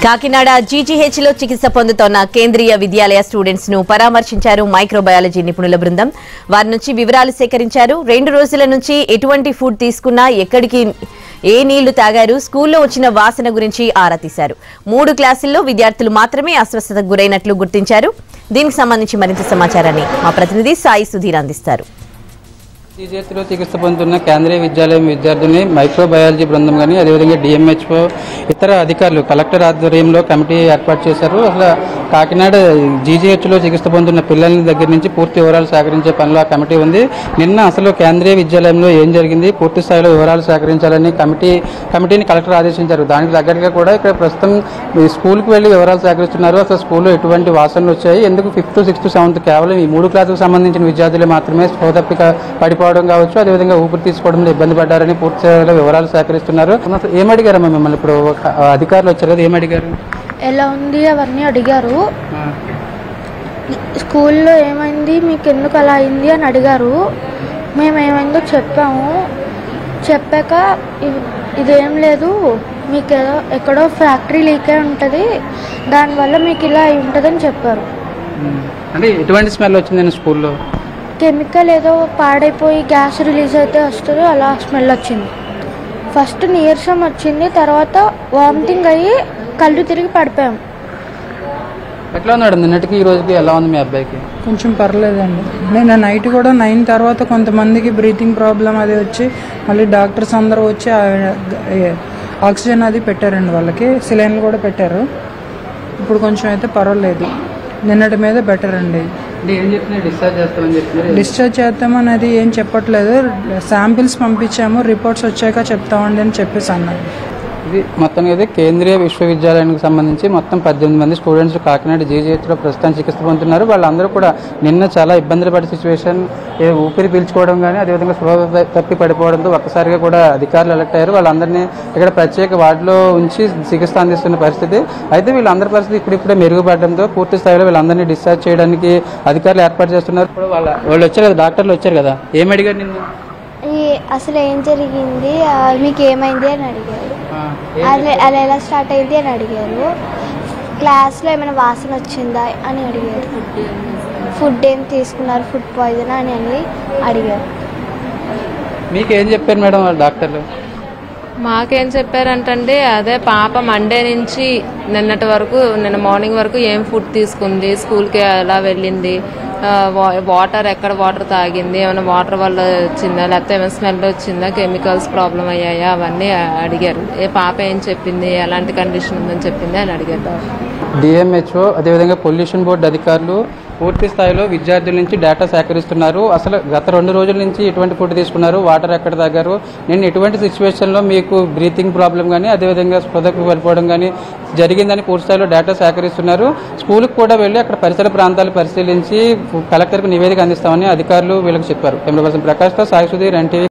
Kakinada GGH లో చికిత్స పొందుతోన్న కేంద్రీయ విద్యాలయ స్టూడెంట్స్ ను పరామర్శించారు మైక్రోబయాలజీ నిపుణుల బృందం వారి నుంచి వివరాలు సేకరించారు రెండు రోజుల నుంచి ఎటువంటి ఫుడ్ తీసుకున్నా ఎక్కడికి ఏ నీళ్లు తాగారు స్కూల్లో వచ్చిన వాసన గురించి ఆరా తీశారు మూడు క్లాసుల్లో విద్యార్థులు మాత్రమే అస్వస్థతకు గురైనట్లు గుర్తించారు దీనికి సంబంధించి మరింత సమాచారాన్ని మా ప్రతినిధి సాయి సుధీర్ అందిస్తారు జీజేత్లో చికిత్స పొందుతున్న కేంద్రీయ విద్యాలయం విద్యార్థుల్ని మైక్రోబయాలజీ బృందం కానీ అదేవిధంగా డిఎంహెచ్ఓ ఇతర అధికారులు కలెక్టర్ ఆధ్వర్యంలో కమిటీ ఏర్పాటు చేశారు అసలు కాకినాడ జీజీహెచ్లో చికిత్స పొందుతున్న పిల్లల దగ్గర నుంచి పూర్తి వివరాలు సేకరించే పనిలో ఆ కమిటీ ఉంది నిన్న అసలు కేంద్రీయ విద్యాలయంలో ఏం జరిగింది పూర్తి స్థాయిలో వివరాలు సేకరించాలని కమిటీ కమిటీని కలెక్టర్ ఆదేశించారు దానికి దగ్గరగా కూడా ఇక్కడ ప్రస్తుతం ఈ స్కూల్కి వెళ్ళి వివరాలు సేకరిస్తున్నారు అసలు స్కూల్లో ఎటువంటి వాసనలు వచ్చాయి ఎందుకు ఫిఫ్త్ సిక్స్త్ సెవెంత్ కేవలం ఈ మూడు క్లాసులకు సంబంధించిన విద్యార్థులే మాత్రమే స్పోతప్పిక పడిపోవడం కావచ్చు అదేవిధంగా ఊపిరి తీసుకోవడంలో ఇబ్బంది పడ్డారని పూర్తి స్థాయిలో వివరాలు సేకరిస్తున్నారు అసలు ఏం అడిగారమ్మా మిమ్మల్ని ఇప్పుడు ఒక అధికారులు వచ్చారు కదా ఏం అడిగారు ఎలా ఉంది అవన్నీ అడిగారు స్కూల్లో ఏమైంది మీకు ఎందుకు అలా అయింది అని అడిగారు మేము ఏమైందో చెప్పాము చెప్పాక ఇ- ఇదేం లేదు మీకు ఏదో ఎక్కడో ఫ్యాక్టరీ లీక్ అయి ఉంటుంది దానివల్ల మీకు ఇలా అయి ఉంటుందని చెప్పారు అంటే ఎటువంటి స్మెల్ వచ్చిందండి స్కూల్లో కెమికల్ ఏదో పాడైపోయి గ్యాస్ రిలీజ్ అయితే వస్తుందో అలా స్మెల్ వచ్చింది ఫస్ట్ నీరసం వచ్చింది తర్వాత వామిటింగ్ అయ్యి కళ్ళు తిరిగి పడిపోయాం ఎట్లా ఉన్నాడు నిన్నటికి ఈ రోజుకి ఎలా ఉంది మీ అబ్బాయికి కొంచెం పర్లేదండి నేను నైట్ కూడా నైన్ తర్వాత కొంతమందికి బ్రీతింగ్ ప్రాబ్లం అది వచ్చి మళ్ళీ డాక్టర్స్ అందరూ వచ్చి ఆ- ఏ- ఆక్సిజన్ అది పెట్టారండి వాళ్ళకి సిలైన్లు కూడా పెట్టారు ఇప్పుడు కొంచెం అయితే పర్వాలేదు నిన్నటి మీద బెటర్ అండి అంటే ఏం చెప్తున్నారు డిశ్చార్జ్ చేస్తామని చెప్తున్నారు డిశ్చార్జ్ చేద్దామనేది ఏం చెప్పట్లేదు శాంపిల్స్ పంపించాము రిపోర్ట్స్ వచ్చాక చెప్తామండి అని చెప్పేసి అన్నారు ఇది మొత్తం అయితే కేంద్రీయ విశ్వవిద్యాలయానికి సంబంధించి మొత్తం పద్దెనిమిది మంది స్టూడెంట్స్ కాకినాడ జీజీహెచ్లో ప్రస్తుతం చికిత్స పొందుతున్నారు వాళ్ళందరూ కూడా నిన్న చాలా ఇబ్బందులు పడే సిచ్యువేషన్ ఏ ఊపిరి పీల్చుకోవడం కానీ అదేవిధంగా స్పృహ త- తప్పి పడిపోవడంతో ఒక్కసారిగా కూడా అధికారులు అలర్ట్ అయ్యారు వాళ్ళందరినీ ఇక్కడ ప్రత్యేక వార్డులో ఉంచి చికిత్స అందిస్తున్న పరిస్థితి అయితే వీళ్ళందరి పరిస్థితి ఇప్పుడిప్పుడే మెరుగుపడడంతో పూర్తి స్థాయిలో వీళ్ళందరినీ డిశ్చార్జ్ చేయడానికి అధికారులు ఏర్పాటు చేస్తున్నారు ఇప్పుడు వాళ్ళ వాళ్ళు వచ్చారు కదా డాక్టర్లు వచ్చారు కదా ఏం అడిగారు నిన్ను ఈ అసలు ఏం జరిగింది ఆ, మీకు ఏమైంది అని అడిగారు ఆ, అది అది ఎలా స్టార్ట్ అయింది అని అడిగారు క్లాస్లో ఏమైనా వాసన వచ్చిందా అని అడిగారు ఫుడ్ ఏం తీసుకున్నారు ఫుడ్ పాయిజన్ అని అని అడిగారు మీకు ఏం చెప్పారు మేడం వాళ్ళ డాక్టర్లు మాకేం చెప్పారంటండి అదే పాప మండే నుంచి నిన్నటి వరకు నిన్న మార్నింగ్ వరకు ఏం ఫుడ్ తీసుకుంది స్కూల్కి ఎలా వెళ్ళింది ఆ, వా- వాటర్ ఎక్కడ వాటర్ తాగింది ఏమైనా వాటర్ వల్ల వచ్చిందా లేకపోతే ఏమైనా స్మెల్ వచ్చిందా కెమికల్స్ ప్రాబ్లం అయ్యాయా అవన్నీ అడిగారు ఏ పాప ఏం చెప్పింది ఎలాంటి కండిషన్ ఉందని చెప్పింది అని అడిగారు డిఎంహెచ్ఓ అదేవిధంగా పొల్యూషన్ బోర్డు అధికారులు పూర్తి స్థాయిలో విద్యార్థుల నుంచి డేటా సేకరిస్తున్నారు అసలు గత రెండు రోజుల నుంచి ఎటువంటి ఫుడ్ తీసుకున్నారు వాటర్ ఎక్కడ తాగారు నేను ఎటువంటి సిచ్యువేషన్లో మీకు బ్రీతింగ్ ప్రాబ్లం కానీ అదేవిధంగా స్పృహకు పడిపోవడం కానీ జరిగిందని పూర్తి స్థాయిలో డేటా సేకరిస్తున్నారు స్కూల్కి కూడా వెళ్ళి అక్కడ పరిసర ప్రాంతాలు పరిశీలించి కలెక్టర్కు నివేదిక అందిస్తామని అధికారులు వీళ్ళకి చెప్పారు కెమెరా పర్సన్ ప్రకాష్తో సాయి సుధీర్ ఎన్టీవీ